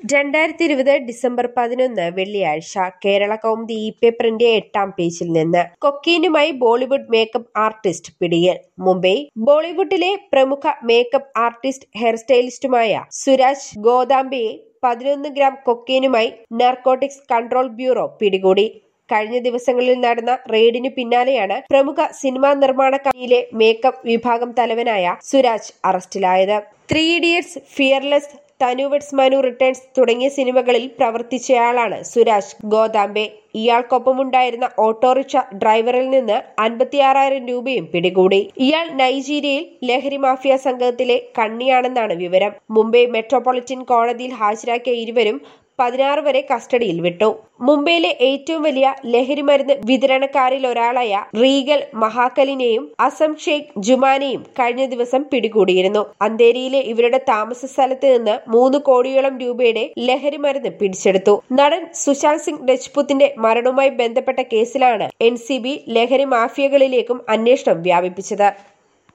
രണ്ടായിരത്തി ഇരുപത് ഡിസംബർ പതിനൊന്ന് വെള്ളിയാഴ്ച കേരള കൗമുദി ഇ പേപ്പറിന്റെ എട്ടാം പേജിൽ നിന്ന് കൊക്കീനുമായി ബോളിവുഡ് മേക്കപ്പ് ആർട്ടിസ്റ്റ് പിടിയിൽ മുംബൈ ബോളിവുഡിലെ പ്രമുഖ മേക്കപ്പ് ആർട്ടിസ്റ്റ് ഹെയർ സ്റ്റൈലിസ്റ്റുമായ സുരാജ് ഗോദാംബയെ പതിനൊന്ന് ഗ്രാം കൊക്കീനുമായി നാർക്കോട്ടിക്സ് കൺട്രോൾ ബ്യൂറോ പിടികൂടി കഴിഞ്ഞ ദിവസങ്ങളിൽ നടന്ന റെയ്ഡിനു പിന്നാലെയാണ് പ്രമുഖ സിനിമാ നിർമ്മാണ കമ്പനിയിലെ മേക്കപ്പ് വിഭാഗം തലവനായ സുരാജ് അറസ്റ്റിലായത് three idiots fearless Tanu weds Manu returns തുടങ്ങിയ സിനിമകളിൽ പ്രവർത്തിച്ചയാളാണ് സുരാജ് ഗോദാംബെ ഇയാൾക്കൊപ്പമുണ്ടായിരുന്ന ഓട്ടോറിക്ഷ ഡ്രൈവറിൽ നിന്ന് അൻപത്തിയാറായിരം രൂപയും പിടികൂടി ഇയാൾ നൈജീരിയയിൽ ലഹരി മാഫിയ സംഘത്തിലെ കണ്ണിയാണെന്നാണ് വിവരം മുംബൈ മെട്രോപൊളിറ്റൻ കോടതിയിൽ ഹാജരാക്കിയ ഇരുവരും പതിനാറ് വരെ കസ്റ്റഡിയിൽ വിട്ടു മുംബൈയിലെ ഏറ്റവും വലിയ ലഹരി മരുന്ന് വിതരണക്കാരിൽ ഒരാളായ റീഗൽ മഹാക്കലിനെയും അസം ഷെയ്ഖ് ജുമാനെയും കഴിഞ്ഞ ദിവസം പിടികൂടിയിരുന്നു അന്തേരിയിലെ ഇവരുടെ താമസ സ്ഥലത്ത് നിന്ന് മൂന്ന് കോടിയോളം രൂപയുടെ ലഹരി മരുന്ന് പിടിച്ചെടുത്തു നടൻ സുശാന്ത് സിംഗ് രജ്പുത്തിന്റെ മരണവുമായി ബന്ധപ്പെട്ട കേസിലാണ് എൻ സി ബി ലഹരി മാഫിയകളിലേക്കും അന്വേഷണം വ്യാപിപ്പിച്ചത്